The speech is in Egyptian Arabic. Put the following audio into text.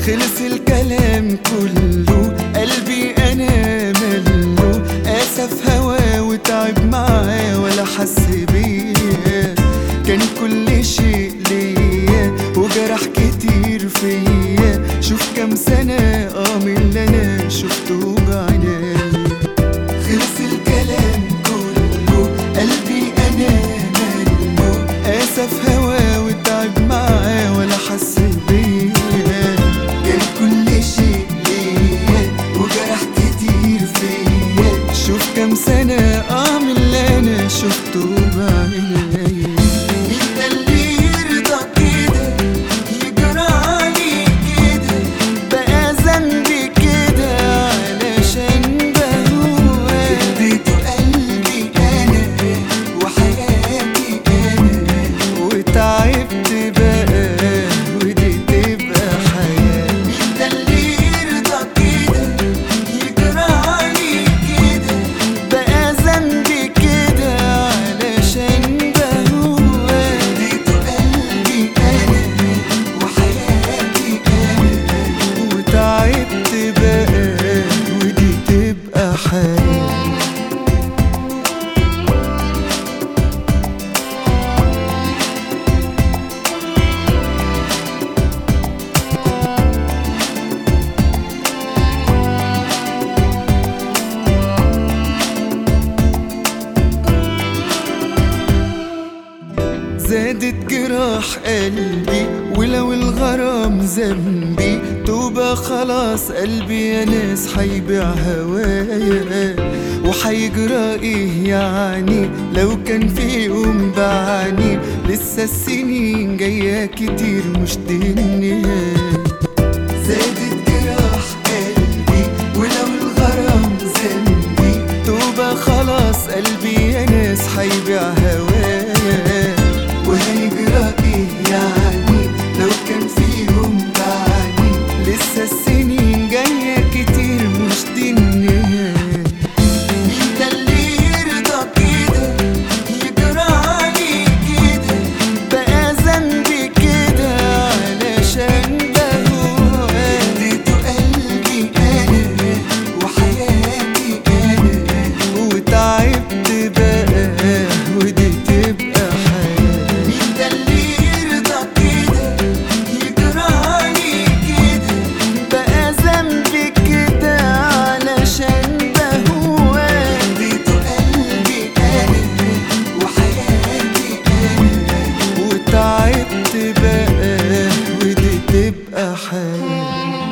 خلص الكلام كله قلبي انا مله اسف هوا وتعب معاه ولا حس بيا كان كل شيء ليا وجرح كتير فيا شوف كام سنة اه من اللي انا شفته بعيني خلص الكلام كله قلبي انا مله اسف هوا وتعب معاه ولا حس بيا كان كل شيء ليا وجرح كتير فيا شوف كام سنة اه من اللي انا شفته بعيني مين ده اللي يرضى كده يجرى عليه كده بقى ذنبي كده علشان بهوى اديته قلبي انا وحياتي انا وتعبت بقى ودي تبقى حياة مين ده اللي يرضى كده يجرى عليه كده بقى ذنبي كده علشان بهوى اديته قلبي انا وحياتي انا وتعبت بقى ودي تبقى حياة زادت جراح قلبي ولو الغرام ذنبي توبة خلاص قلبي يا ناس حيبيع هوايا وحيجرى ايه يعني لو كان في يوم بعاني لسه السنين جاية كتير مش دي النهاية زادت جراح قلبي ولو الغرام ذنبي توبة خلاص قلبي يا ناس حيبيع هوايا وهيجرى ايه يعني لو كان في يوم بعاني لسه السنين جاية كتير مش دي النهاية مين ده اللي يرضى كده يجرى عليه كده بقى ذنبي كده علشان بهوى اديته قلبي انا وحياتي انا وتعبت بقى ودي تبقى حياة مين ده اللي يرضى كده يجرى عليه كده بقى ذنبي كده علشان بهوى اديته قلبي انا وحياتي انا وتعبت بقى ودي تبقى حياة